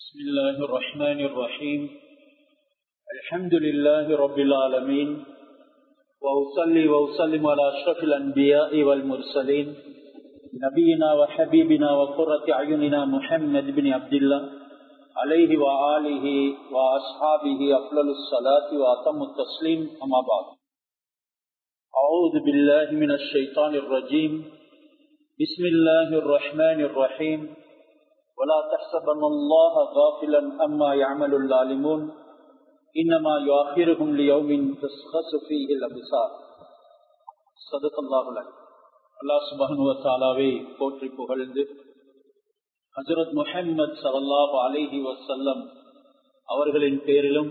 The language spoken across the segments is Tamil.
بسم الله الرحمن الرحيم الحمد لله رب العالمين وأصلي وأسلم على أشرف الأنبياء والمرسلين نبينا وحبيبنا وقرة أعيننا محمد بن عبد الله عليه وآله وأصحابه أفضل الصلاة وأتم التسليم أما بعد أعوذ بالله من الشيطان الرجيم بسم الله الرحمن الرحيم ولا تحسبن الله غافلا أما يعمل الظالمون إنما يؤخرهم ليوم تسخس فيه الأبصار صدق الله العظيم அல்லாஹ் சுபஹனு தாலாவை போற்றி புகழ்ந்து ஹஜரத் முஹம்மது சல்லாஹ் அலிஹி வசல்லம் அவர்களின் பேரிலும்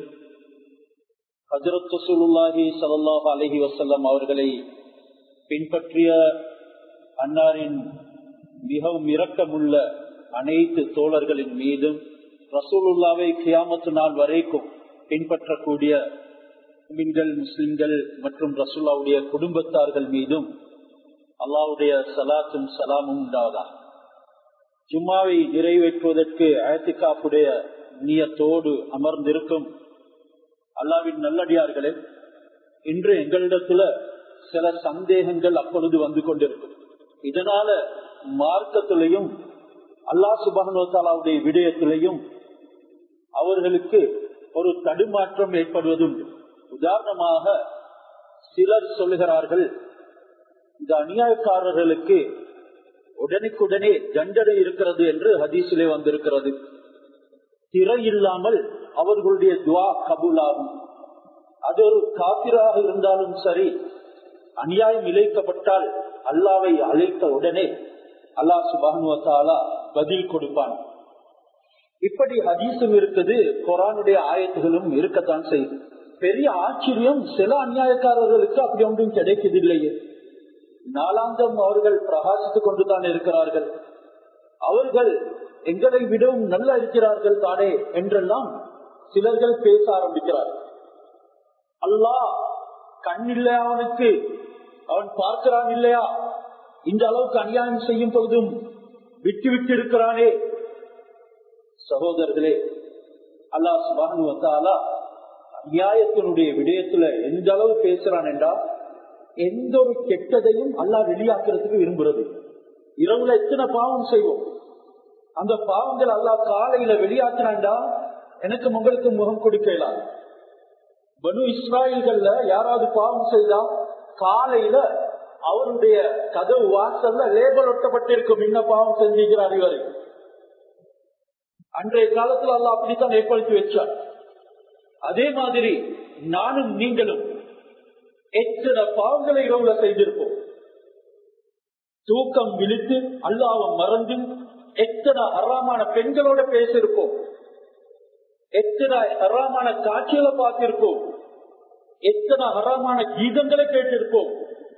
ஹஜரத் ரசூலுல்லாஹி சல்லாஹ் அலிஹி வசல்லம் அவர்களை பின்பற்றிய அன்னாரின் மிகவும் இரக்கமுள்ள அனைத்து தோழர்களின் மீதும் ரசூலுல்லாவை கியாமத்து நாள் வரைக்கும் பின்பற்றக்கூடிய முஸ்லிம்கள் முஸ்லிம்கள் மற்றும் ரசூல்லாவுடைய குடும்பத்தார்கள் மீதும் அல்லாவுடைய சலாத்தும் சலாமும் உண்டாவதா ஜும்மாவை நிறைவேற்றுவதற்கு அயத்திகாப்புடைய நீயத்தோடு அமர்ந்திருக்கும் அல்லாவின் நல்லடியார்களே இன்று எங்களிடத்துல சில சந்தேகங்கள் அப்பொழுது வந்து கொண்டிருக்கும் இதனால மார்க்கத்திலையும் அல்லா சுபானுவத்தாலாவுடைய விடயத்திலையும் அவர்களுக்கு ஒரு தடுமாற்றம் ஏற்படுவதும் உதாரணமாக சிலர் சொல்லுகிறார்கள் இந்த அநியாயக்காரர்களுக்கு உடனுக்குடனே தண்டனை இருக்கிறது என்று ஹதீசிலே வந்திருக்கிறது திரை இல்லாமல் அவர்களுடைய துவா கபூலாகும் அது ஒரு காப்பிராக இருந்தாலும் சரி அநியாயம் இழைக்கப்பட்டால் அல்லாவை அழைத்த உடனே அல்லா சுபானுவத்தாலா பதில் கொடுப்பான் இப்படி ஹதீசும் இருக்குது குரானுடைய ஆயத்துகளும் இருக்கத்தான் செய்யும் பெரிய ஆச்சரியம் சில அநியாயக்காரர்களுக்கு அப்படி ஒன்றும் கிடைக்கதில்லையே நாளாந்தம் அவர்கள் பிரகாசித்துக் கொண்டுதான் இருக்கிறார்கள் அவர்கள் எங்களை விடவும் நல்லா இருக்கிறார்கள் தானே என்றெல்லாம் சிலர்கள் பேச ஆரம்பிக்கிறார்கள் அல்லாஹ் கண் இல்லையா அவனுக்கு அவன் பார்க்கிறான் இல்லையா இந்த அளவுக்கு அநியாயம் செய்யும் பொழுதும் விட்டு விட்டு இருக்கிறானே சகோதரர்களே அல்லா சுபானுவத்தாலா அநியாயத்தினுடைய விடயத்துல எந்த அளவு பேசுறான் என்றா எந்த ஒரு கெட்டதையும் அல்லா வெளியாக்குறதுக்கு விரும்புறது இரவுல எத்தனை பாவம் செய்வோம் அந்த பாவங்கள் அல்லா காலையில வெளியாக்குறான்டா எனக்கு உங்களுக்கு முகம் கொடுக்கலாம் பனு இஸ்ராயல்கள்ல யாராவது பாவம் செய்தா காலையில அவருடைய கதவு வாசல்ல லேபல் ஒட்டப்பட்டிருக்கும் இன்ன பாவம் செஞ்சிருக்கிறார் இவரை அன்றைய காலத்துல அல்ல அப்படித்தான் ஏற்படுத்தி வச்சார் அதே மாதிரி நானும் நீங்களும் எத்தனை பாவங்களை இரவுல செய்திருப்போம் தூக்கம் விழித்து அல்லாவம் மறந்து எத்தனை அறாமான பெண்களோட பேசிருப்போம் எத்தனை அறாமான காட்சிகளை பார்த்திருப்போம் எத்தனை ஹராமான கீதங்களை கேட்டிருப்போம்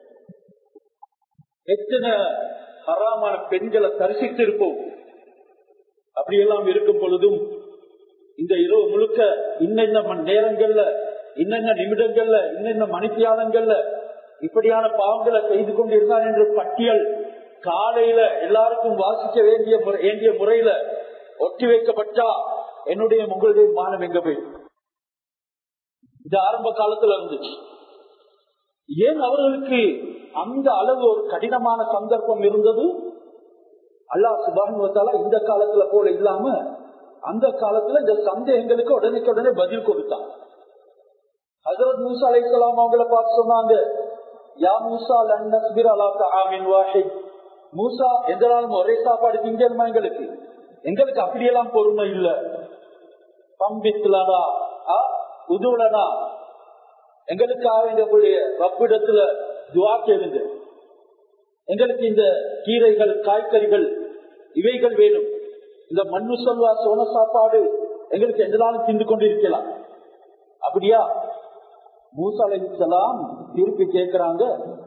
எத்தனை ஹராமான பெண்களை தரிசித்திருப்போம் அப்படியெல்லாம் இருக்கும் பொழுதும் இந்த இரவு முழுக்க இன்னென்ன மண் நேரங்கள்ல இன்னென்ன நிமிடங்கள்ல இன்னென்ன மணித்தியாலங்கள்ல இப்படியான பாவங்களை செய்து கொண்டிருந்தான் என்று பட்டியல் காலையில எல்லாருக்கும் வாசிக்க வேண்டிய வேண்டிய முறையில ஒட்டி வைக்கப்பட்டா என்னுடைய உங்களுடைய மானம் எங்க போய் இது ஆரம்ப காலத்துல இருந்துச்சு ஏன் அவர்களுக்கு அந்த அளவு ஒரு கடினமான சந்தர்ப்பம் இருந்தது அல்லா சுபானுவத்தால இந்த காலத்துல போல இல்லாம அந்த காலத்துல இந்த சந்தேகங்களுக்கு உடனே உடனே பதில் கொடுத்தான் ஹசரத் மூசா அலை இஸ்லாம் அவங்கள பார்த்து சொன்னாங்க யா மூசா லன்னஸ்பிர் அலா தாமின் வாஹித் மூசா எந்த நாளும் ஒரே சாப்பாடு திங்கணுமா எங்களுக்கு எங்களுக்கு அப்படியெல்லாம் பொறுமை இல்ல பம்பித்துலனா உதுவலனா எங்களுக்காக எங்களுடைய ரப்பிடத்துல துவா கேளுங்க எங்களுக்கு இந்த கீரைகள் காய்கறிகள் இவைகள் வேணும் இந்த மண்ணு சொல்வா சோன சாப்பாடு எங்களுக்கு எந்த நாளும் தின்று கொண்டிருக்கலாம் அப்படியா மூசாலாம் திருப்பி கேட்கிறாங்க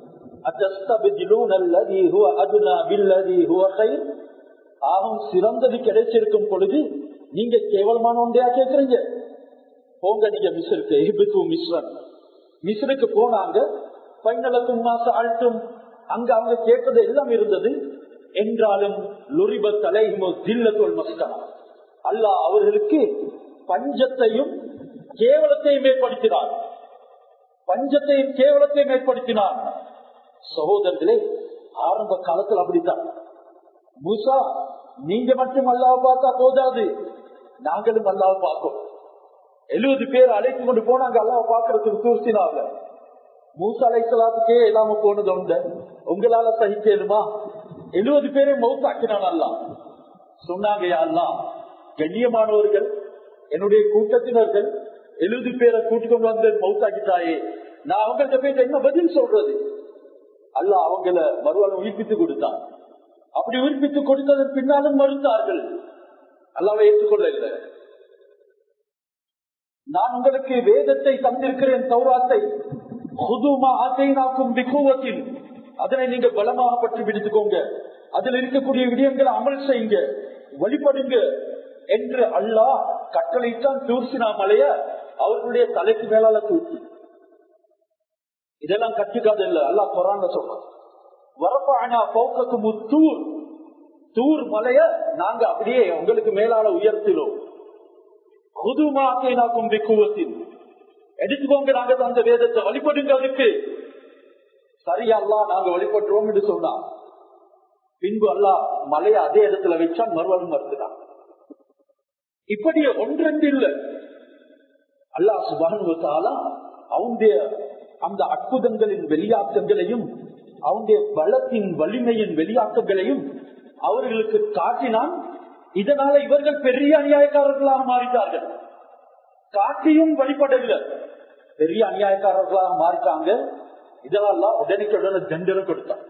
ஆகும் சிறந்தது கிடைச்சிருக்கும் பொழுது நீங்க கேவலமான ஒன்றையா கேட்கறீங்க போங்க நீங்க மிஸ்ருக்கு எகிப்து மிஸ்ரன் மிஸ்ருக்கு போனாங்க பைனலக்கும் மாசம் அழுத்தும் அங்க அவங்க கேட்டது எல்லாம் இருந்தது என்றாலும் லுரிப தலைமோ தில்லத்தோல் மஸ்கனா அல்லாஹ் அவர்களுக்கு பஞ்சத்தையும் கேவலத்தையும் ஏற்படுத்தினார் பஞ்சத்தையும் கேவலத்தையும் ஏற்படுத்தினார் சகோதரர்களே ஆரம்ப காலத்தில் அப்படித்தான் மூசா நீங்க மட்டும் அல்லாவை பார்த்தா போதாது நாங்களும் அல்லாவை பார்ப்போம் எழுபது பேர் அழைத்து கொண்டு போனாங்க அல்லாவை பார்க்கறதுக்கு தூசினாங்க மூசா அலைசலாத்துக்கே இல்லாம போனது உண்டு உங்களால சகிக்கலுமா எழுபது பேரை மௌத்தாக்கினான் அல்லா சொன்னாங்க யாரெல்லாம் கண்ணியமானவர்கள் என்னுடைய கூட்டத்தினர்கள் எழுபது பேரை கூட்டிக் கொண்டு வந்து மௌத்தாக்கிட்டாயே நான் அவங்கள்ட்ட போயிட்டு என்ன பதில் சொல்றது அல்ல அவங்கள மறுவாழ் உயிர்ப்பித்து கொடுத்தான் அப்படி உயிர்ப்பித்து கொடுத்ததன் பின்னாலும் மறுத்தார்கள் அல்லாவை ஏற்றுக்கொள்ள இல்லை நான் உங்களுக்கு வேதத்தை தந்திருக்கிறேன் சௌராத்தை குதுமா ஆசை நாக்கும் விகுவத்தில் அதனை நீங்க பலமாக பற்றி பிடித்துக்கோங்க அதில் இருக்கக்கூடிய விடயங்களை அமல் செய்யுங்க வழிபடுங்க என்று அல்லாஹ் கட்டளைத்தான் தூர்சினா மலைய அவர்களுடைய தலைக்கு மேலால தூக்கி இதெல்லாம் கட்டுக்காது இல்ல அல்லா குரான் சொல்றான் வரப்பானா போக்கக்கு முத்தூர் தூர் மலைய நாங்க அப்படியே உங்களுக்கு மேலால உயர்த்தினோம் புதுமாக்கினாக்கும் விக்குவத்தில் எடுத்துக்கோங்க நாங்க அந்த வேதத்தை வழிபடுங்க அதுக்கு சரியல்லா நாங்க வழிபட்டுறோம் என்று சொன்னா பின்பு அல்லா மலையை அதே இடத்துல வச்சா மறுவலும் மறுத்துட்டான் இப்படி ஒன்றென்று இல்லை அல்லா சுபானுவத்தாலா அவனுடைய அந்த அற்புதங்களின் வெளியாக்கங்களையும் அவனுடைய பலத்தின் வலிமையின் வெளியாக்கங்களையும் அவர்களுக்கு காட்டினான் இதனால இவர்கள் பெரிய அநியாயக்காரர்களாக மாறிட்டார்கள் காட்டியும் வழிபடவில்லை பெரிய அநியாயக்காரர்களாக மாறிட்டாங்க இதெல்லாம் உடனே தண்டனை கொடுத்தார்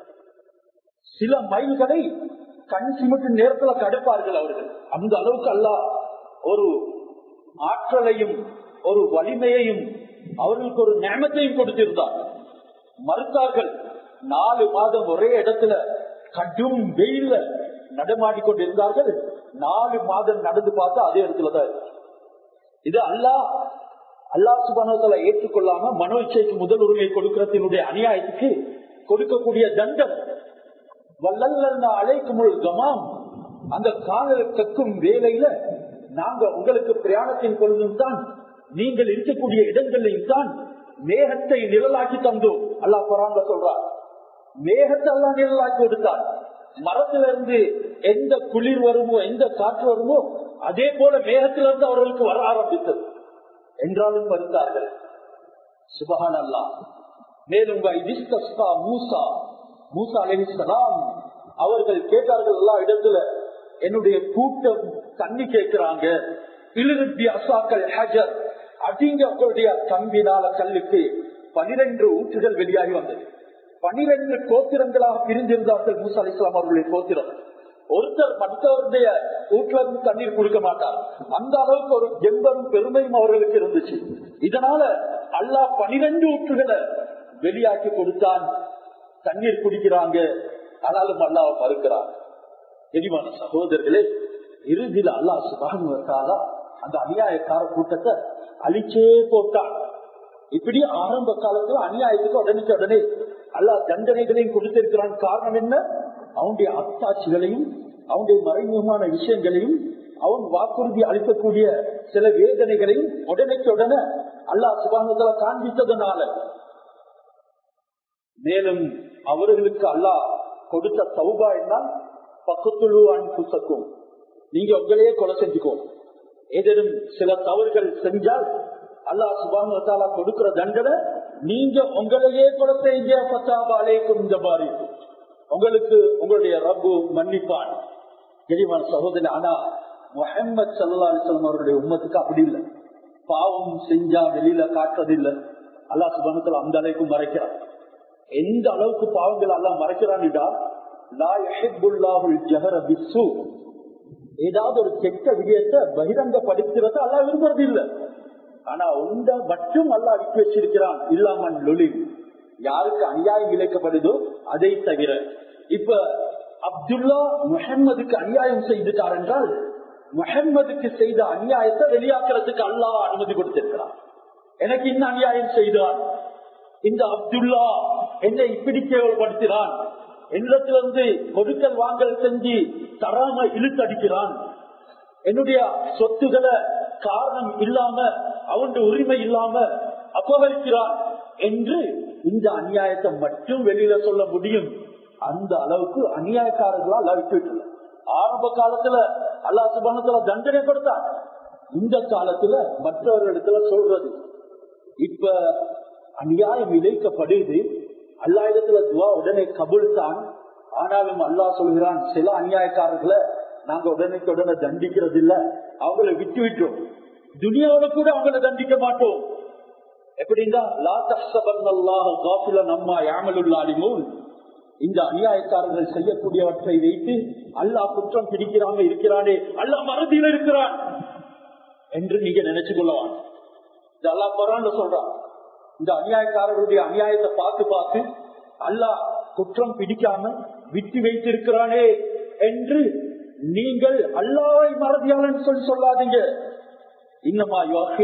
சில மைல்களை கண் சிமிட்டு நேரத்துல தடுப்பார்கள் அவர்கள் அந்த அளவுக்கு அல்ல ஒரு ஆற்றலையும் ஒரு வலிமையையும் அவர்களுக்கு ஒரு நியமத்தையும் கொடுத்திருந்தார் மறுத்தார்கள் நாலு மாதம் ஒரே இடத்துல கடும் வெயில நடமாடி கொண்டிருந்தார்கள் நாலு மாதம் நடந்து பார்த்தா அதே இடத்துலதான் இது அல்லா அல்லா சுபானத்துல ஏற்றுக்கொள்ளாம மனோ இச்சைக்கு முதல் உரிமை கொடுக்கிறதினுடைய அநியாயத்துக்கு கொடுக்கக்கூடிய தண்டம் வல்லல்ல அழைக்கும் கமாம் அந்த காதல் கக்கும் வேலையில நாங்க உங்களுக்கு பிரயாணத்தின் பொழுதும் தான் நீங்கள் இருக்கக்கூடிய இடங்களில் தான் மேகத்தை நிழலாக்கி தந்தோம் அல்லா குரான்ல சொல்றார் மேகத்தை எல்லாம் நிழலாக்கி கொடுத்தார் மரத்திலிருந்து எந்த குளிர் வருமோ எந்த காற்று வருமோ அதே போல மேகத்திலிருந்து அவர்களுக்கு வர ஆரம்பித்தது என்றாலும் வருத்தார்கள் சுபகான் அல்லா மேலும் மூசா மூசா அலிசலாம் அவர்கள் கேட்டார்கள் எல்லா இடத்துல என்னுடைய கூட்டம் தண்ணி கேட்கிறாங்க இழுபி அசாக்கள் ஹஜர் அதிக உங்களுடைய கம்பினால கல்லுக்கு பனிரெண்டு ஊற்றுகள் வெளியாகி வந்தது பனிரெண்டு கோத்திரங்களாக பிரிந்திருந்தார்கள் மூசா அலி இஸ்லாம் அவர்களுடைய கோத்திரம் ஒருத்தர் மற்றவருடைய வீட்டுல இருந்து தண்ணீர் கொடுக்க மாட்டார் அந்த அளவுக்கு ஒரு ஜெம்பரும் பெருமையும் அவர்களுக்கு இருந்துச்சு இதனால அல்லா பனிரெண்டு ஊற்றுகளை வெளியாக்கி கொடுத்தான் தண்ணீர் குடிக்கிறாங்க ஆனாலும் அல்லாவை மறுக்கிறார் தெரியுமான சகோதரர்களே இறுதியில் அல்லா சுபானுவத்தாலா அந்த அநியாயக்கார கூட்டத்தை அழிச்சே போட்டான் இப்படி ஆரம்ப காலத்துல அநியாயத்துக்கு உடனே உடனே அல்லா தண்டனைகளையும் கொடுத்திருக்கிறான் காரணம் என்ன அவனுடைய அத்தாட்சிகளையும் அவனுடைய மறைமுகமான விஷயங்களையும் அவன் வாக்குறுதி அளிக்கக்கூடிய சில வேதனைகளையும் உடனேக்கு உடனே அல்லா சுபானுவத்தால காண்பித்ததுனால மேலும் அவர்களுக்கு அல்லாஹ் கொடுத்த சௌபா என்ன பக்கத்துழு புசக்கும் நீங்க உங்களையே கொலை செஞ்சுக்கோ ஏதேனும் சில தவறுகள் செஞ்சால் அல்லாஹ் சுபானுவத்தாலா கொடுக்கிற தண்டனை நீங்க உங்களையே கொலை செய்ய பத்தாபாலேக்கும் இந்த மாதிரி உங்களுக்கு உங்களுடைய ரப்பு மன்னிப்பான் தெரியுமான சகோதரி ஆனா முகமது சல்லா அலிஸ்லாம் அவருடைய உம்மத்துக்கு அப்படி இல்லை பாவம் செஞ்சா வெளியில காட்டுறது இல்லை அல்லா சுபானத்துல அந்த அளவுக்கு மறைக்கிறான் எந்த அளவுக்கு பாவங்கள் எல்லாம் மறைக்கிறான்டா ஏதாவது ஒரு கெட்ட விடயத்தை பகிரங்கப்படுத்துறத அல்லா விரும்புறது இல்லை ஆனா உண்ட மட்டும் அல்லா விட்டு வச்சிருக்கிறான் இல்லாமன் லொலி யாருக்கு அநியாயம் இழைக்கப்படுதோ அதை தவிர இப்ப அப்துல்லா முகம்மதுக்கு அநியாயம் செய்துட்டார் என்றால் முகம்மதுக்கு செய்த அநியாயத்தை வெளியாக்குறதுக்கு அல்லாஹ் அனுமதி கொடுத்திருக்கிறான் எனக்கு இன்னும் அநியாயம் செய்தான் இந்த அப்துல்லா என்னை இப்படி கேவலப்படுத்தினான் என்னிடத்திலிருந்து கொடுக்கல் வாங்கல் செஞ்சு தராம இழுத்தடிக்கிறான் என்னுடைய சொத்துக்களை காரணம் இல்லாம அவனுடைய உரிமை இல்லாம அபகரிக்கிறான் என்று இந்த அநியாயத்தை மட்டும் வெளியில சொல்ல முடியும் அந்த அளவுக்கு அநியாயக்காரர்களா அல்லா விட்டு ஆரம்ப காலத்துல அல்லா சுபானத்துல தண்டனை கொடுத்தான் இந்த காலத்துல மற்றவர்களிடத்துல சொல்றது இப்ப அநியாயம் இழைக்கப்படுது அல்லா இடத்துல துவா உடனே கபுல் தான் ஆனாலும் அல்லாஹ் சொல்கிறான் சில அநியாயக்காரர்களை நாங்க உடனேக்கு உடனே தண்டிக்கிறது இல்ல அவங்களை விட்டு விட்டோம் துனியாவில கூட அவங்களை தண்டிக்க மாட்டோம் எப்படின்னா லா தஹ்சபன்னல்லாஹ காஃபிலன் அம்மா யாமலுல்லாலிமூன் இந்த அநியாயக்காரர்கள் செய்யக்கூடியவற்றை வைத்து அல்லாஹ் குற்றம் பிடிக்கிறாங்க இருக்கிறானே அல்லாஹ் மறதியில் இருக்கிறான் என்று நீங்க நினைச்சு கொள்ளவான் இந்த அல்லாஹ் பரான்னு சொல்றான் இந்த அநியாயக்காரர்களுடைய அநியாயத்தை பார்த்து பார்த்து அல்லாஹ் குற்றம் பிடிக்காம விட்டு வைத்திருக்கிறானே என்று நீங்கள் அல்லாவை மறதியாளன் சொல்லி சொல்லாதீங்க இன்னமா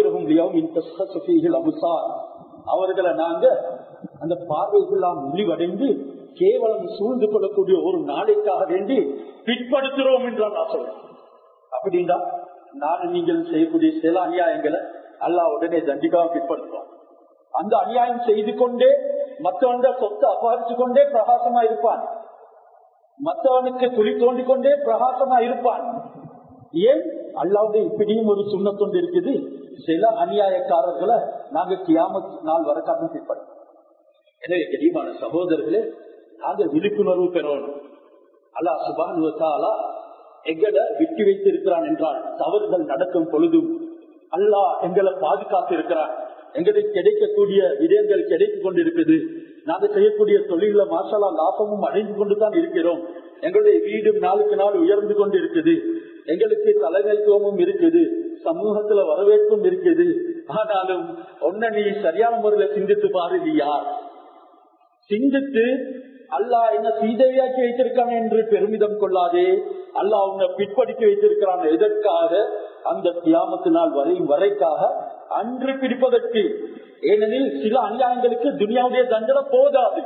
அபுசார் அவர்களை நாங்க அந்த பார்வைகள்லாம் முடிவடைந்து கேவலம் சூழ்ந்து கொள்ளக்கூடிய ஒரு நாளைக்காக வேண்டி பிற்படுத்துறோம் என்றால் நான் சொல்றேன் அப்படின்னா நான் நீங்கள் செய்யக்கூடிய சில அநியாயங்களை அல்லா உடனே தண்டிக்காம பிற்படுத்துறோம் அந்த அநியாயம் செய்து கொண்டே மற்றவங்க சொத்தை அபகரிச்சு கொண்டே பிரகாசமா இருப்பான் மற்றவனுக்கு குழி தோண்டிக் கொண்டே பிரகாசமா இருப்பான் ஏன் அல்லாவுடைய இப்படியும் ஒரு சுண்ணத்தொண்டு இருக்குது சில அநியாயக்காரர்களை நாங்க கியாமத் நாள் வர காரணம் பிற்படும் எனவே கடிமான சகோதரர்களே நாங்க விழிப்புணர்வு பெறணும் அல்லா சுபானுவத்தாலா எங்களை விட்டு வைத்திருக்கிறான் என்றால் தவறுகள் நடக்கும் பொழுதும் அல்லாஹ் எங்களை பாதுகாத்து இருக்கிறான் எங்களுக்கு கிடைக்கக்கூடிய விடயங்கள் கிடைத்துக் கொண்டிருக்குது நாங்க செய்யக்கூடிய தொழில மாசாலா லாபமும் அடைந்து கொண்டுதான் இருக்கிறோம் எங்களுடைய வீடும் நாளுக்கு நாள் உயர்ந்து கொண்டு இருக்குது எங்களுக்கு தலைமைத்துவமும் இருக்குது சமூகத்துல வரவேற்பும் இருக்குது ஆனாலும் ஒன்ன நீ சரியான முறையில சிந்தித்து பாரு நீ யார் சிந்தித்து அல்லாஹ் என்ன சீதையாக்கி வைத்திருக்கான் என்று பெருமிதம் கொள்ளாதே அல்லாஹ் உன்னை பிற்படுத்தி வைத்திருக்கிறான் எதற்காக அந்த தியாமத்து நாள் வரையும் வரைக்காக அன்று பிடிப்பதற்கு ஏனெனில் சில அநியாயங்களுக்கு துனியாவுடைய தண்டனை போதாது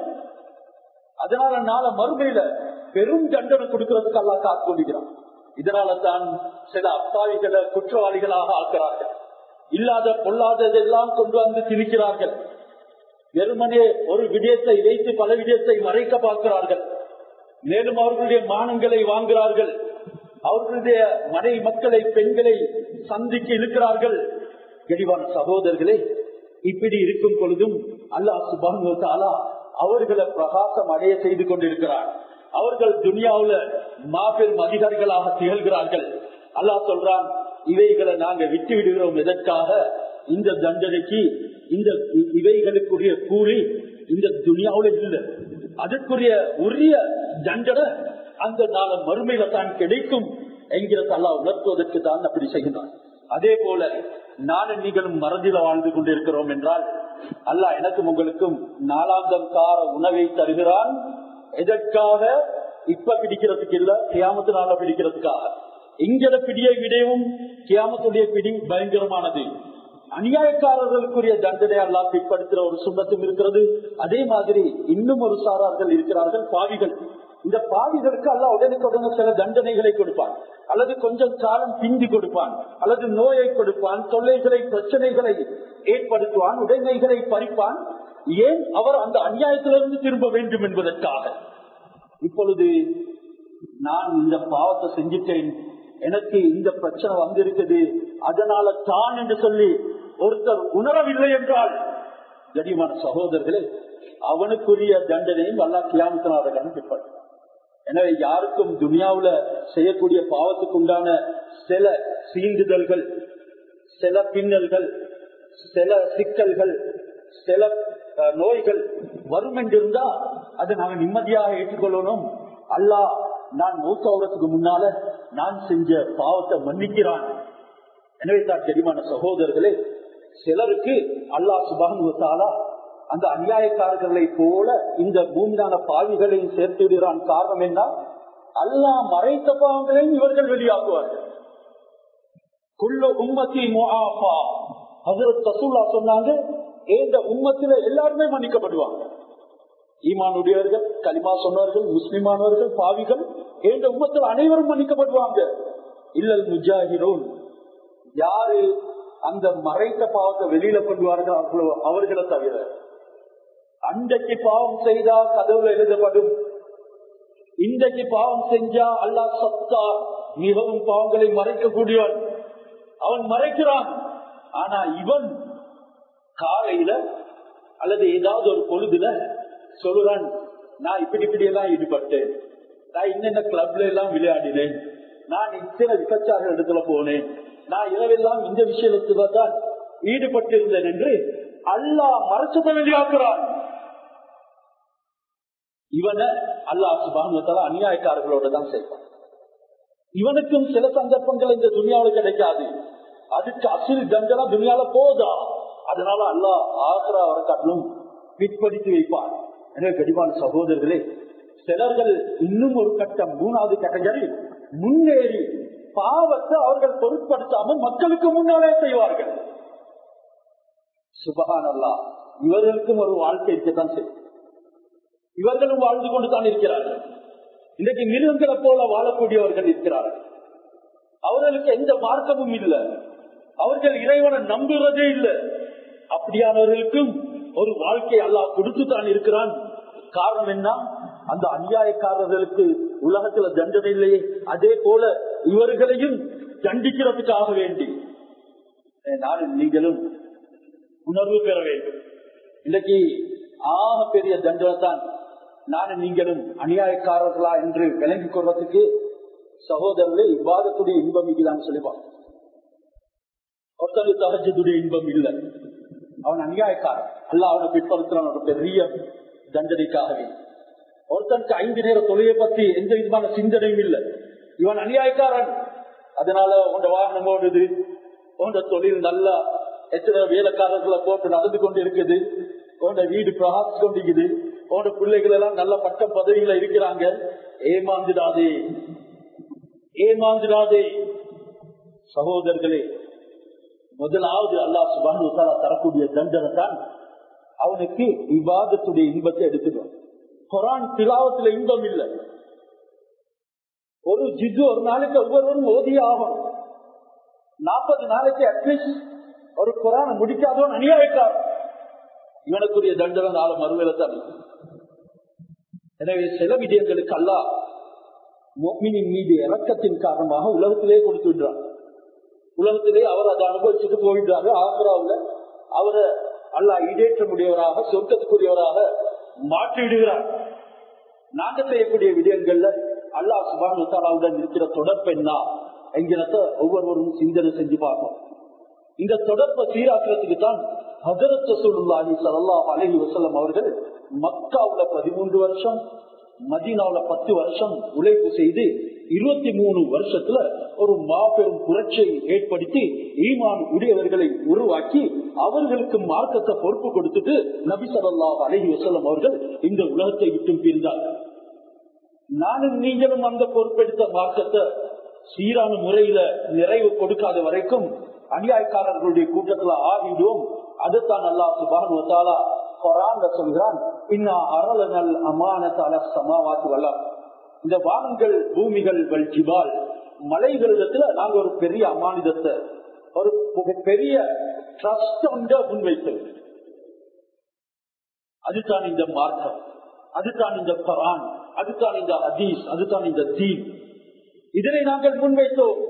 அதனால நாள மறுமையில பெரும் தண்டனை கொடுக்கறதுக்கு அல்லா காத்து கொள்கிறான் இதனால தான் சில அப்பாவிகளை குற்றவாளிகளாக ஆக்கிறார்கள் இல்லாத பொல்லாததெல்லாம் கொண்டு வந்து திணிக்கிறார்கள் வெறுமனே ஒரு விடயத்தை வைத்து பல விடயத்தை மறைக்க பார்க்கிறார்கள் மேலும் அவர்களுடைய மானங்களை வாங்குகிறார்கள் அவர்களுடைய மனை மக்களை பெண்களை சந்திக்கு இழுக்கிறார்கள் கெடிவான சகோதரர்களே இப்படி இருக்கும் பொழுதும் அல்லாஹ் சுபானுவத்தாலா அவர்களை பிரகாசம் அடைய செய்து கொண்டிருக்கிறார் அவர்கள் துனியாவுல மாபெரும் அதிகாரிகளாக திகழ்கிறார்கள் அல்லாஹ் சொல்றான் இவைகளை நாங்க விட்டு விடுகிறோம் எதற்காக இந்த தண்டனைக்கு இந்த இவைகளுக்குரிய கூலி இந்த துனியாவுல இல்லை அதற்குரிய உரிய தண்டனை அந்த நாள மறுமையில தான் கிடைக்கும் என்கிறது அல்லா உணர்த்துவதற்கு தான் அப்படி செய்கிறான் அதே போல நானும் நீங்களும் மறந்தில வாழ்ந்து கொண்டிருக்கிறோம் என்றால் அல்லாஹ் எனக்கும் உங்களுக்கும் நாலாந்தம் கார உணவை தருகிறான் எதற்காக இப்ப பிடிக்கிறதுக்கு இல்ல கியாமத்து நாள பிடிக்கிறதுக்காக இங்கட பிடியை விடவும் கியாமத்துடைய பிடி பயங்கரமானது அநியாயக்காரர்களுக்குரிய தண்டனை அல்லா பிற்படுத்துற ஒரு சுண்ணத்தும் இருக்கிறது அதே மாதிரி இன்னும் ஒரு சாரார்கள் இருக்கிறார்கள் பாவிகள் இந்த பாவிகளுக்கு அல்ல உடனுக்கு உடனே சில தண்டனைகளை கொடுப்பான் அல்லது கொஞ்சம் காலம் பிந்தி கொடுப்பான் அல்லது நோயை கொடுப்பான் தொல்லைகளை பிரச்சனைகளை ஏற்படுத்துவான் உடைமைகளை பறிப்பான் ஏன் அவர் அந்த அநியாயத்திலிருந்து திரும்ப வேண்டும் என்பதற்காக இப்பொழுது நான் இந்த பாவத்தை செஞ்சிட்டேன் எனக்கு இந்த பிரச்சனை வந்திருக்குது அதனால தான் என்று சொல்லி ஒருத்தர் உணரவில்லை என்றால் கனிமான சகோதரர்களே அவனுக்குரிய தண்டனையும் அல்லா கியாமத்தினால கணக்கிப்பார் எனவே யாருக்கும் துனியாவுல செய்யக்கூடிய பாவத்துக்கு உண்டான சில சீண்டுதல்கள் சில பின்னல்கள் சில சிக்கல்கள் சில நோய்கள் வரும் என்றிருந்தா அதை நாங்க நிம்மதியாக ஏற்றுக்கொள்ளணும் அல்லா நான் மூத்தாவதுக்கு முன்னால நான் செஞ்ச பாவத்தை மன்னிக்கிறான் எனவே தான் தெரியுமான சகோதரர்களே சிலருக்கு அல்லாஹ் சுபானுவத்தாலா அந்த அநியாயக்காரர்களை போல இந்த பூமியான பாவிகளையும் சேர்த்து விடுகிறான் காரணம் என்ன அல்லா மறைத்த பாவங்களையும் இவர்கள் வெளியாக்குவார்கள் குள்ள உம்மத்தி முஆஃபா ஹசரத் ரசூல்லா சொன்னாங்க இந்த உம்மத்தில எல்லாருமே மன்னிக்கப்படுவாங்க ஈமானுடையவர்கள் களிமா சொன்னவர்கள் முஸ்லிமானவர்கள் பாவிகள் இந்த உம்மத்தில் அனைவரும் மன்னிக்கப்படுவாங்க இல்லல் முஜாஹிரோன் யாரு அந்த மறைத்த பாவத்தை வெளியில கொள்வார்கள் அவர்களோ அவர்களை தவிர அன்றைக்கு பாவம் செய்தா கதவுல எழுதப்படும் இன்றைக்கு பாவம் செஞ்சா அல்லாஹ் சத்தா மிகவும் பாவங்களை மறைக்கக்கூடியவன் அவன் மறைக்கிறான் ஆனா இவன் காலையில அல்லது ஏதாவது ஒரு பொழுதுல சொல்லுறான் நான் இப்படி இப்படி எல்லாம் ஈடுபட்டேன் நான் இன்னென்ன கிளப்ல எல்லாம் விளையாடினேன் நான் இத்தனை விபச்சார இடத்துல போனேன் நான் இரவெல்லாம் இந்த விஷயத்துல தான் ஈடுபட்டிருந்தேன் என்று அல்லாஹ் மறைச்சதை வெளியாக்குறான் இவனை அல்லாஹ் சுபானுவத்தால அநியாயக்காரர்களோட தான் செய்வான் இவனுக்கும் சில சந்தர்ப்பங்கள் இந்த துணியாவில் கிடைக்காது அதுக்கு அசில் தண்டனா துணியால போதா அதனால அல்லாஹ் ஆக்ரா வர காட்டிலும் பிற்படுத்தி வைப்பான் எனவே கடிவான சகோதரர்களே சிலர்கள் இன்னும் ஒரு கட்டம் மூணாவது கேட்டகரி முன்னேறி பாவத்தை அவர்கள் பொருட்படுத்தாமல் மக்களுக்கு முன்னாலே செய்வார்கள் சுபகான் அல்லா இவர்களுக்கும் ஒரு வாழ்க்கை இருக்கத்தான் செய்யும் இவர்களும் வாழ்ந்து கொண்டு தான் இருக்கிறார்கள் இன்றைக்கு மிருகங்களை போல வாழக்கூடியவர்கள் இருக்கிறார்கள் அவர்களுக்கு எந்த மார்க்கமும் இல்லை அவர்கள் இறைவனை நம்புவதே இல்லை அப்படியானவர்களுக்கும் ஒரு வாழ்க்கை அல்லாஹ் கொடுத்து தான் இருக்கிறான் காரணம் என்ன அந்த அநியாயக்காரர்களுக்கு உலகத்துல தண்டனை இல்லையே அதே போல இவர்களையும் தண்டிக்கிறதுக்காக வேண்டி நானும் நீங்களும் உணர்வு பெற வேண்டும் இன்னைக்கு ஆக பெரிய தண்டனை தான் நானும் நீங்களும் அநியாயக்காரர்களா என்று விளங்கிக் கொள்வதற்கு சகோதரர்களே இவ்வாதத்துடைய இன்பம் இதுதான் சொல்லுவான் ஒருத்தருக்கு தகஜத்துடைய இன்பம் இல்லை அவன் அநியாயக்காரன் அல்ல அவனை பிற்படுத்துறான் ஒரு பெரிய தண்டனைக்காகவே ஒருத்தனுக்கு ஐந்து நேர தொழிலை பத்தி எந்த விதமான சிந்தனையும் இல்லை இவன் அநியாயக்காரன் அதனால உண்ட வாகனம் ஓடுது உண்ட தொழில் நல்லா எத்தனை வேலைக்காரர்களை போட்டு நடந்து கொண்டு இருக்குது உண்ட வீடு பிரகாசிச்சு கொண்டிருக்குது உண்ட பிள்ளைகள் எல்லாம் நல்ல பட்ட பதவியில இருக்கிறாங்க ஏமாந்துடாதே ஏமாந்துடாதே சகோதரர்களே முதலாவது அல்லா சுபானு தரக்கூடிய தண்டனை தான் அவனுக்கு விவாதத்துடைய இன்பத்தை எடுத்துடும் குரான் திலாவத்துல இன்பம் இல்லை ஒரு ஜிஜு ஒரு நாளைக்கு ஒவ்வொருவரும் ஓதிய ஆகும் நாற்பது நாளைக்கு அட்லீஸ்ட் ஒரு குரான முடிக்காதவன் அநியாயக்கார் இவனுக்குரிய தண்டனை நாள மறுவேல தான் எனவே சில விடயங்களுக்கு அல்ல மோமினின் மீது இறக்கத்தின் காரணமாக உலகத்திலே கொடுத்து விடுறான் உலகத்திலே அவர் அதை அனுபவிச்சுட்டு போயிட்டாரு ஆக்ராவில் அவரை அல்ல இடேற்ற முடியவராக சொர்க்கத்துக்குரியவராக மாற்றி விடுகிறார் நாங்க செய்யக்கூடிய விடயங்கள்ல அல்லாஹ் சுபானுத்தாலாவுடன் இருக்கிற தொடர்பு என்ன என்கிறத ஒவ்வொருவரும் சிந்தனை செஞ்சு பார்ப்போம் இந்த தொடர்பை சீராக்கிறதுக்கு தான் ஹசரத் ரசூலுல்லாஹி ஸல்லல்லாஹு அலைஹி வஸல்லம் அவர்கள் மக்காவுல பதிமூன்று வருஷம் மதீனாவுல பத்து வருஷம் உழைப்பு செய்து இருபத்தி மூணு வருஷத்துல ஒரு மாபெரும் புரட்சியை ஏற்படுத்தி ஈமான் உடையவர்களை உருவாக்கி அவர்களுக்கு மார்க்கத்தை பொறுப்பு கொடுத்துட்டு நபி சொல்லா அலஹி வசல்லம் அவர்கள் இந்த உலகத்தை விட்டு பிரிந்தார்கள் நானும் நீங்களும் அந்த பொறுப்பெடுத்த மார்க்கத்தை சீரான முறையில நிறைவு கொடுக்காத வரைக்கும் அநியாயக்காரர்களுடைய கூட்டத்துல ஆகிடுவோம் அதுதான் அல்லா சுபான் வத்தாலா கொரான் சொல்கிறான் இன்னா அரளனல் அமானத்தால சமாவாத்து வல்லம் இந்த வானங்கள் பூமிகள் ஜிபால் மலைகளிடத்துல நாங்க ஒரு பெரிய அமானிதத்தை ஒரு பெரிய ட்ரஸ்ட் ஒன்ற முன்வைத்தோம் அதுதான் இந்த மார்க்கம் அதுதான் இந்த பரான் அதுதான் இந்த ஹதீஸ் அதுதான் இந்த தீன் இதனை நாங்கள் முன்வைத்தோம்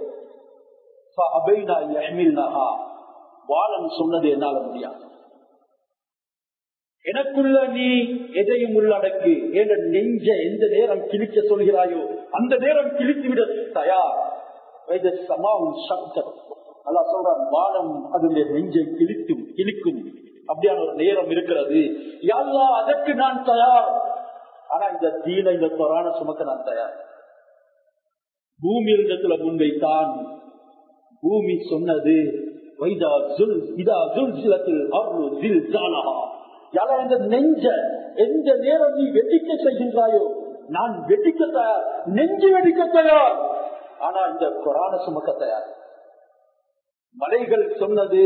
வாழம் சொன்னது என்னால முடியாது எனக்குள்ள நீ எதையும் உள்ளடக்கு என்ற நெஞ்ச எந்த நேரம் கிழிக்க சொல்கிறாயோ அந்த நேரம் கிழித்து விட தயார் சமாவும் சப்தம் அல்லா சொல்றான் வானம் அதனுடைய நெஞ்சை கிழிக்கும் கிழிக்கும் அப்படியான ஒரு நேரம் இருக்கிறது யாழ்லா அதற்கு நான் தயார் ஆனா இந்த தீன இந்த கொரான சுமக்க நான் தயார் பூமி இடத்துல முன்வைத்தான் பூமி சொன்னது வைதா ஜுல் இதா ஜுல் சிலத்தில் அருள் தில் ஜானஹா யாரா இந்த நெஞ்ச எந்த நேரம் நீ வெட்டிக்க செய்கின்றாயோ நான் வெட்டிக்க தயார் நெஞ்சு வெடிக்க தயார் ஆனா இந்த கொரான சுமக்க தயார் மலைகள் சொன்னது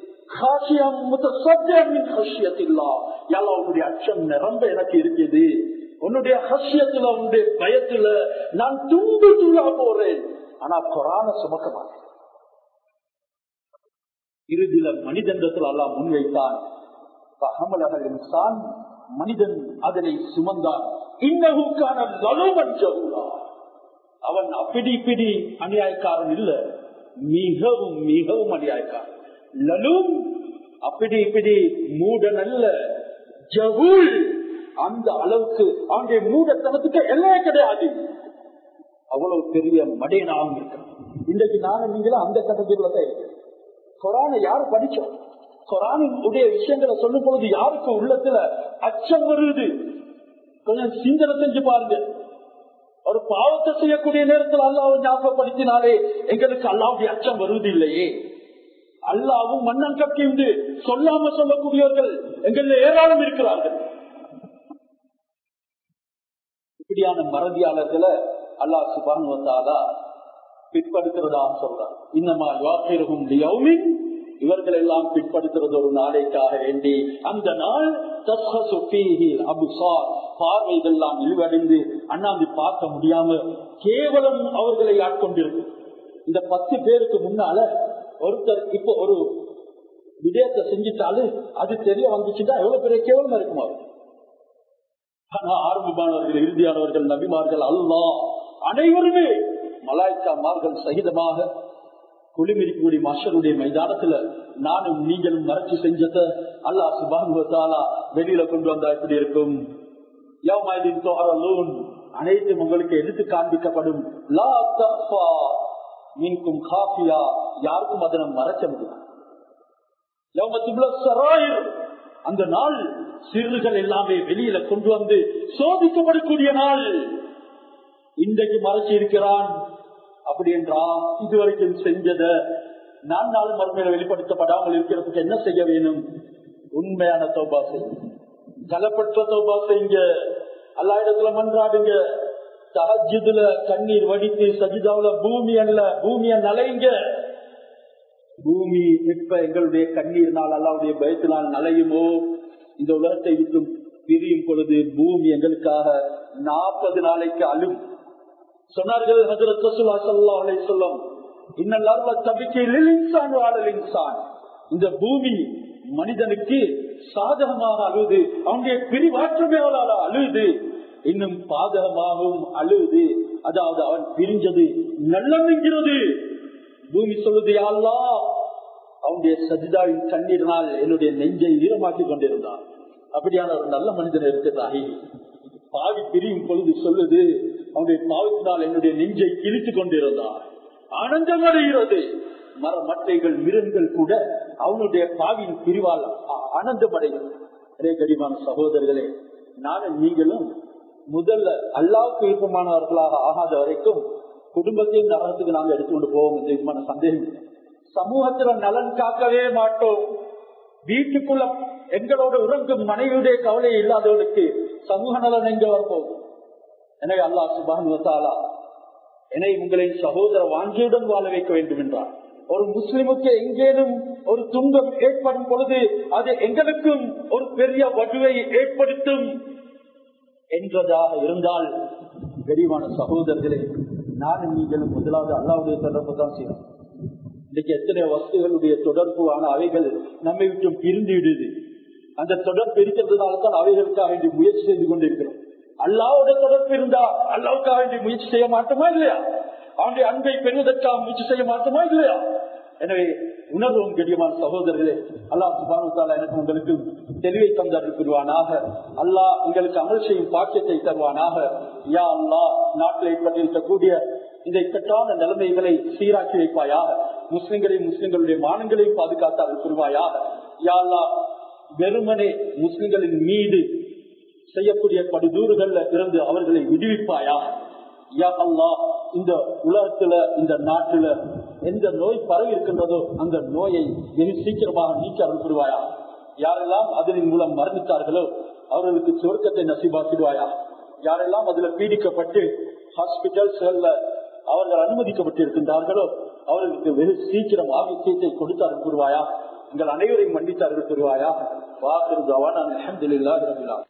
உன்னுடைய அச்சம் நிரம்ப எனக்கு இருக்குது உன்னுடைய ஹசியத்துல உன்னுடைய பயத்துல நான் துண்டு துள்ளா போறேன் ஆனா குரான சுமக்க மாட்டேன் இறுதியில மனிதன்றத்தில் அல்லாஹ் முன்வைத்தான் அகமலகல் இன்சான் மனிதன் அதனை சுமந்தான் இன்னகுக்கான லலுமன் ஜவுலா அவன் அப்படி பிடி அநியாயக்காரன் இல்ல மிகவும் மிகவும் அநியாயக்காரன் லலும் அப்படி இப்படி மூடன் அல்ல ஜவுல் அந்த அளவுக்கு அவனுடைய மூடத்தனத்துக்கு எல்லையே கிடையாது அவ்வளவு பெரிய மடையனாகவும் இருக்கிறான் இன்றைக்கு நானும் நீங்களும் அந்த கட்டத்தில் தான் இருக்கு குரானை யாரு படிச்சோம் குரானின் உடைய விஷயங்களை சொல்லும் பொழுது யாருக்கு உள்ளத்துல அச்சம் வருது கொஞ்சம் சிந்தனை செஞ்சு பாருங்க ஒரு பாவத்தை செய்யக்கூடிய நேரத்தில் அல்லாவை ஞாபகப்படுத்தினாலே எங்களுக்கு அல்லாவுடைய அச்சம் வருவது இல்லையே அல்லாவும் மன்னன் கட்டி சொல்லாம சொல்லக்கூடியவர்கள் எங்கள் ஏராளம் இருக்கிறார்கள் இப்படியான மறதியாளர்களை அல்லாஹ் சுபான் வந்தாலா பிற்படுத்துறதா சொல்றார் இன்னமா யோசிரும் லியௌமின் இவர்கள் எல்லாம் பிற்படுத்துறது ஒரு நாளைக்காக வேண்டி அந்த நாள் அபுசார் பார்வைகள் எல்லாம் இழிவடைந்து அண்ணாந்து பார்க்க முடியாம கேவலம் அவர்களை ஆட்கொண்டிருக்கு இந்த பத்து பேருக்கு முன்னால ஒருத்தர் இப்போ ஒரு விடயத்தை செஞ்சுட்டாலும் அது தெரிய வந்துச்சுட்டா எவ்வளவு பெரிய கேவலமா இருக்கும் அவர் ஆனா ஆரம்பமானவர்கள் இறுதியானவர்கள் நபிமார்கள் அல்லா அனைவருமே மலாய்க்காமார்கள் சகிதமாக குளிமிரிக்கூடிய மஷருடைய மைதானத்துல நானும் நீங்களும் மறைச்சு செஞ்சத அல்லா சுபானுவத்தாலா வெளியில கொண்டு வந்தா எப்படி இருக்கும் அனைத்தும் உங்களுக்கு எடுத்து காண்பிக்கப்படும் மீன்கும் காஃபியா யாருக்கும் அதனை மறைச்ச முடியும் அந்த நாள் சிறுகள் எல்லாமே வெளியில கொண்டு வந்து சோதிக்கப்படக்கூடிய நாள் இன்றைக்கு மறைச்சு இருக்கிறான் அப்படி என்றா இதுவரைக்கும் செஞ்சத நான் நாள் மறுமையில வெளிப்படுத்தப்படாமல் இருக்கிறதுக்கு என்ன செய்ய வேணும் உண்மையான தௌபா செய்யும் கலப்பற்ற தௌபா செய்யுங்க எல்லா இடத்துல மன்றாடுங்க தஹஜுல கண்ணீர் வடித்து சஜிதாவுல பூமி அல்ல பூமிய நலைங்க பூமி எப்ப எங்களுடைய கண்ணீர்னால் அல்லாவுடைய பயத்தினால் நலையுமோ இந்த உலகத்தை விட்டு பிரியும் பொழுது பூமி எங்களுக்காக நாற்பது நாளைக்கு அழும் சொன்னார்கள் ஹசரத் ரசூலா ஸல்லல்லாஹு அலைஹி வஸல்லம் இன்னல் அர்ல தபிக்கி லில் இன்சான் வஅலல் இன்சான் இந்த பூமி மனிதனுக்கு சாதகமாக அழுது அவனுடைய பிரிவாற்றமே அவளால் அழுது இன்னும் பாதகமாகவும் அழுது அதாவது அவன் பிரிஞ்சது நல்லதுங்கிறது பூமி சொல்லுது யாழ்லா அவனுடைய சஜிதாவின் கண்ணீரினால் என்னுடைய நெஞ்சை ஈரமாக்கி கொண்டிருந்தான் அப்படியான ஒரு நல்ல மனிதன் இருக்கிறாகி பாவி பிரியும் பொழுது சொல்லுது அவனுடைய பாவத்தினால் என்னுடைய நெஞ்சை கிழித்து கொண்டிருந்தான் ஆனந்தம் அடைகிறது மர மட்டைகள் மிருகங்கள் கூட அவனுடைய பாவின் பிரிவால் ஆனந்தம் அடைகிறது கடிமான சகோதரர்களே நானும் நீங்களும் முதல்ல அல்லாவுக்கு விருப்பமானவர்களாக ஆகாத வரைக்கும் குடும்பத்தையும் நலனத்துக்கு நாங்க எடுத்துக்கொண்டு போவோம் என்ற விதமான சந்தேகம் சமூகத்துல நலன் காக்கவே மாட்டோம் வீட்டுக்குள்ள எங்களோட உறங்கும் மனைவியுடைய கவலை இல்லாதவர்களுக்கு சமூக நலன் எங்க வரப்போகும் எனவே அல்லா சுபான் வசாலா என்னை உங்களின் சகோதர வாஞ்சியுடன் வாழ வைக்க வேண்டும் என்றார் ஒரு முஸ்லிமுக்கு எங்கேனும் ஒரு துன்பம் ஏற்படும் பொழுது அது எங்களுக்கும் ஒரு பெரிய வடுவை ஏற்படுத்தும் என்றதாக இருந்தால் கரிவான சகோதரர்களே நானும் நீங்களும் முதலாவது அல்லாவுடைய தொடர்பு தான் செய்யணும் இன்னைக்கு எத்தனை வஸ்துகளுடைய தொடர்பு ஆன அவைகள் நம்மை விட்டு பிரிந்து விடுது அந்த தொடர்பு இருக்கிறதுனால தான் அவைகளுக்காக வேண்டி முயற்சி செய்து கொண்டிருக்கிறோம் அல்லாவோட தொடர்பு இருந்தா அல்லாவுக்காக வேண்டி முயற்சி செய்ய மாட்டோமா இல்லையா அவனுடைய அன்பை பெறுவதற்காக முயற்சி செய்ய மாட்டோமா இல்லையா எனவே உணர்வும் கடியமான சகோதரர்களே அல்லாஹ் சுபானுத்தாலா எனக்கு உங்களுக்கு தெளிவை தந்தர்கள் புரிவானாக அல்லாஹ் உங்களுக்கு அமல் செய்யும் பாக்கியத்தை தருவானாக யா அல்லா நாட்டில் ஏற்பட்டிருக்கக்கூடிய இந்த இக்கட்டான நிலைமைகளை சீராக்கி வைப்பாயாக முஸ்லிம்களையும் முஸ்லிம்களுடைய மானங்களையும் பாதுகாத்தார்கள் புரிவாயாக யா அல்லா வெறுமனே முஸ்லிம்களின் மீது செய்யக்கூடிய படுதூறுகள்ல இருந்து அவர்களை விடுவிப்பாயா யா அல்லா இந்த உலகத்துல இந்த நாட்டுல எந்த நோய் பரவி இருக்கின்றதோ அந்த நோயை வெகு சீக்கிரமாக நீக்க அனுப்பிடுவாயா யாரெல்லாம் அதனின் மூலம் மரணித்தார்களோ அவர்களுக்கு சுவர்க்கத்தை நசிபாக்கிடுவாயா யாரெல்லாம் அதுல பீடிக்கப்பட்டு ஹாஸ்பிட்டல்ஸ்கள்ல அவர்கள் அனுமதிக்கப்பட்டிருக்கின்றார்களோ அவர்களுக்கு வெகு சீக்கிரம் ஆபித்தியத்தை கொடுத்து அனுப்பிடுவாயா எங்கள் அனைவரையும் மன்னித்து அனுப்பிடுவாயா வாக்குறுதாவா நான் அஹமதுல்லா